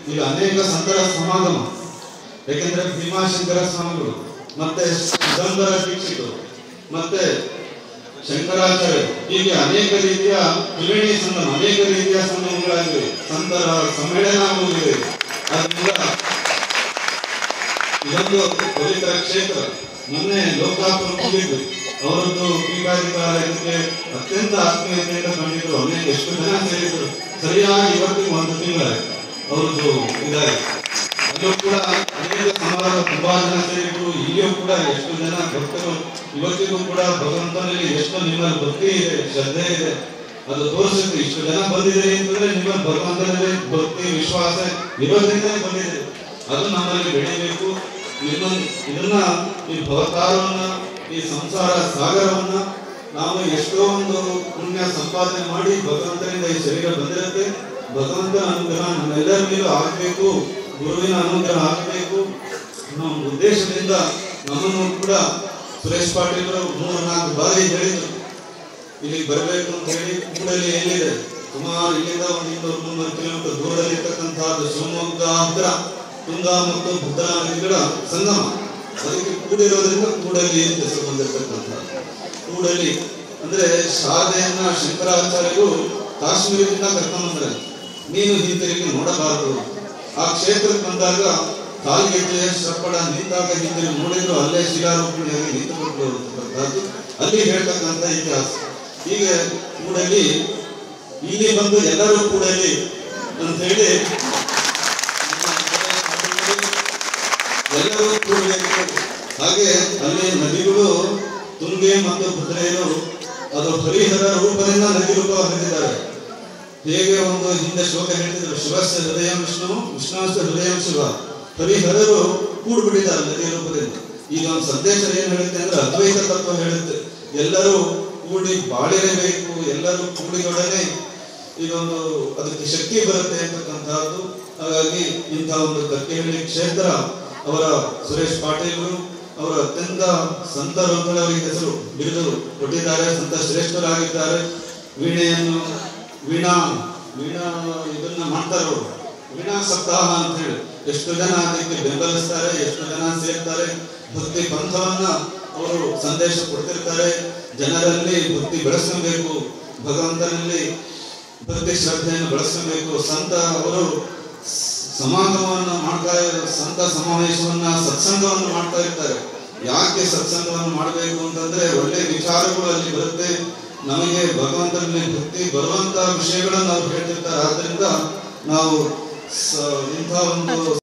ಈಗ ಅನೇಕ ಸಂತರ ಸಮಾಗಮ ಯಾಕೆಂದ್ರೆ ಭೀಮಾಶಂಕರ ಸ್ವಾಮಿಗಳು ಮತ್ತೆ ಚಿದಂಬರ ದೀಕ್ಷಿತರು ಮತ್ತೆ ಶಂಕರಾಚಾರ್ಯ ಹೀಗೆ ಅನೇಕ ರೀತಿಯ ತ್ರಿವೇಣಿ ಸಂಗಮ ಅನೇಕ ರೀತಿಯ ಸಂಗಮಗಳಾಗಿವೆ ಸಂತರ ಸಮ್ಮೇಳನ ಆಗುವುದಿದೆ ಅದರಿಂದ ಇದೊಂದು ಪವಿತ್ರ ಕ್ಷೇತ್ರ ಮೊನ್ನೆ ಲೋಕಾಪುರ ಹೋಗಿದ್ವಿ ಅವರದ್ದು ಪೀಠಾಧಿಕಾರ ಇದಕ್ಕೆ ಅತ್ಯಂತ ಆತ್ಮೀಯತೆಯಿಂದ ಕಂಡಿದ್ರು ಅನೇಕ ಎಷ್ಟು ಜನ ಸೇರಿದ್ರು ಸರಿಯಾಗಿ ಇವತ್ತಿಗೆ ಒಂದು ತಿಂಗಳಾಯ್ತು ಅವರದ್ದು ಇದಾಗಿ ಅಲ್ಲೂ ಕೂಡ ಅನೇಕ ಸಮಾರಂಭ ತುಂಬಾ ಜನ ಸೇರಿದ್ರು ಇಲ್ಲಿಯೂ ಕೂಡ ಎಷ್ಟು ಜನ ಭಕ್ತರು ಇವತ್ತಿಗೂ ಕೂಡ ಭಗವಂತನಲ್ಲಿ ಎಷ್ಟು ನಿಮ್ಮಲ್ಲಿ ಭಕ್ತಿ ಇದೆ ಶ್ರದ್ಧೆ ಇದೆ ಅದು ತೋರಿಸುತ್ತೆ ಇಷ್ಟು ಜನ ಬಂದಿದೆ ಅಂತಂದ್ರೆ ನಿಮ್ಮ ಭಗವಂತನಲ್ಲಿ ಭಕ್ತಿ ವಿಶ್ವಾಸ ಇರೋದ್ರಿಂದಲೇ ಬಂದಿದೆ ಅದು ನಮ್ಮಲ್ಲಿ ಬೆಳೆಯಬೇಕು ಇನ್ನೊಂದು ಇದನ್ನ ಈ ಭವತಾರವನ್ನ ಈ ಸಂಸಾರ ಸಾಗರವನ್ನ ನಾವು ಎಷ್ಟೋ ಒಂದು ಪುಣ್ಯ ಸಂಪಾದನೆ ಮಾಡಿ ಭಗವಂತನಿಂದ ಈ ಶರೀರ ಬಂದಿರುತ್ತೆ ಭಗವಂತನ ಅನುಗ್ರಹ ನಮ್ಮೆಲ್ಲರ ಮೇಲೂ ಆಗಬೇಕು ಗುರುವಿನ ಅನುಗ್ರಹ ಆಗಬೇಕು ಅನ್ನೋ ಒಂದು ಉದ್ದೇಶದಿಂದ ನಮ್ಮನ್ನು ಕೂಡ ಸುರೇಶ್ ಪಾಟೀಲ್ ಮೂರು ನಾಲ್ಕು ಬಾರಿ ಹೇಳಿದ್ರು ಇಲ್ಲಿಗೆ ಬರಬೇಕು ಅಂತ ಹೇಳಿ ಕೂಡಲಿ ಎಲ್ಲಿದೆ ಸುಮಾರು ಇಲ್ಲಿಂದ ಒಂದು ಇನ್ನೂರು ಮುನ್ನೂರು ಕಿಲೋಮೀಟರ್ ದೂರದಲ್ಲಿ ಇರ್ತಕ್ಕಂತಹದ್ದು ಶಿವಮೊಗ್ಗ ಹತ್ರ ತುಂಗಾ ಮತ್ತು ಭದ್ರಾ ನದಿಗಳ ಸಂಗಮ ಅದಕ್ಕೆ ಕೂಡಿರೋದ್ರಿಂದ ಕೂಡಲಿ ಅಂತ ಹೆಸರು ಬಂದಿರತಕ್ಕಂಥದ್ದು ಕೂಡಲಿ ಅಂದ್ರೆ ಶಾರದೆಯನ್ನ ಶಂಕರಾಚಾರ್ಯರು ಕಾಶ್ಮೀರದಿಂದ ಕರ್ಕೊಂಡ್ಬಂದ್ರೆ ನೀನು ಹಿಂತಿರುಗಿ ನೋಡಬಾರದು ಆ ಕ್ಷೇತ್ರಕ್ಕೆ ಬಂದಾಗ ಕಾಲ್ಗೆಜ್ಜೆಯ ಶ್ರಪಡ ನಿಂತಾಗ ಹಿಂದಿರುಗಿ ನೋಡಿದ್ರು ಅಲ್ಲೇ ಶಿಲಾರೂಪಣಿಯಾಗಿ ನಿಂತುಕೊಂಡು ಅಂತಕ್ಕಂಥದ್ದು ಅಲ್ಲಿ ಹೇಳ್ತಕ್ಕಂಥ ಇತಿಹಾಸ ಹೀಗೆ ಕೂಡಲಿ ಇಲ್ಲಿ ಬಂದು ಎಲ್ಲರೂ ಕೂಡಲಿ ಅಂತ ಹೇಳಿ ಎಲ್ಲರೂ ಕೂಡಬೇಕು ಹಾಗೆ ಅಲ್ಲಿ ನದಿಗಳು ತುಂಗೆ ಮತ್ತು ಭದ್ರೆಯರು ಅದು ಹರಿಹರ ರೂಪದಿಂದ ನದಿ ರೂಪ ಹೊಂದಿದ್ದಾರೆ ಹೇಗೆ ಒಂದು ಹಿಂದೆ ಶ್ಲೋಕ ಹೇಳ್ತಿದ್ರು ಶಿವಸ್ಯ ಹೃದಯ ವಿಷ್ಣು ವಿಷ್ಣುವಸ್ಯ ಹೃದಯ ಶಿವ ಹರಿಹರರು ಕೂಡ್ಬಿಟ್ಟಿದ್ದಾರೆ ನದಿ ರೂಪದಿಂದ ಈಗ ಒಂದು ಸಂದೇಶ ಏನ್ ಹೇಳುತ್ತೆ ಅಂದ್ರೆ ಅದ್ವೈತ ತತ್ವ ಹೇಳುತ್ತೆ ಎಲ್ಲರೂ ಕೂಡಿ ಬಾಳಿರಬೇಕು ಎಲ್ಲರೂ ಕೂಡಿದೊಡನೆ ಇದೊಂದು ಅದಕ್ಕೆ ಶಕ್ತಿ ಬರುತ್ತೆ ಅಂತಕ್ಕಂತಹದ್ದು ಹಾಗಾಗಿ ಇಂಥ ಒಂದು ಕಕ್ಕೆಹಳ್ಳಿ ಕ್ಷೇತ್ರ ಅವರ ಸುರೇಶ್ ಪಾಟೀಲ್ರು ಅವರು ಅತ್ಯಂತ ಸಂತರು ಅಂತ ಅವರಿಗೆ ಹೆಸರು ಬಿರುದು ಕೊಟ್ಟಿದ್ದಾರೆ ಸಂತ ಶ್ರೇಷ್ಠರಾಗಿದ್ದಾರೆ ವೀಣೆಯನ್ನು ವೀಣಾ ವೀಣಾ ಇದನ್ನ ಮಾಡ್ತಾರೆ ಅವರು ವೀಣಾ ಸಪ್ತಾಹ ಅಂತ ಹೇಳಿ ಎಷ್ಟು ಜನ ಅದಕ್ಕೆ ಬೆಂಬಲಿಸ್ತಾರೆ ಎಷ್ಟು ಜನ ಸೇರ್ತಾರೆ ಭಕ್ತಿ ಪಂಥವನ್ನ ಅವರು ಸಂದೇಶ ಕೊಡ್ತಿರ್ತಾರೆ ಜನರಲ್ಲಿ ಭಕ್ತಿ ಬೆಳೆಸಬೇಕು ಭಗವಂತನಲ್ಲಿ ಭಕ್ತಿ ಶ್ರದ್ಧೆಯನ್ನು ಬೆಳೆಸಬೇಕು ಸಂತ ಅವರು ಸಮಾಗಮವನ್ನು ಮಾಡ್ತಾ ಇರೋ- ಸಂತ ಸಮಾವೇಶವನ್ನ ಸತ್ಸಂಗವನ್ನು ಮಾಡ್ತಾ ಇರ್ತಾರೆ ಯಾಕೆ ಸತ್ಸಂಗವನ್ನು ಮಾಡಬೇಕು ಅಂತಂದ್ರೆ ಒಳ್ಳೆ ವಿಚಾರಗಳು ಅಲ್ಲಿ ಬರುತ್ತೆ ನಮಗೆ ಭಗವಂತನಲ್ಲಿ ಭಕ್ತಿ ಬರುವಂತ ವಿಷಯಗಳನ್ನು ನಾವು ಹೇಳ್ತಿರ್ತಾರೆ ಆದ್ರಿಂದ ನಾವು ಸ- ಇಂಥ ಒಂದು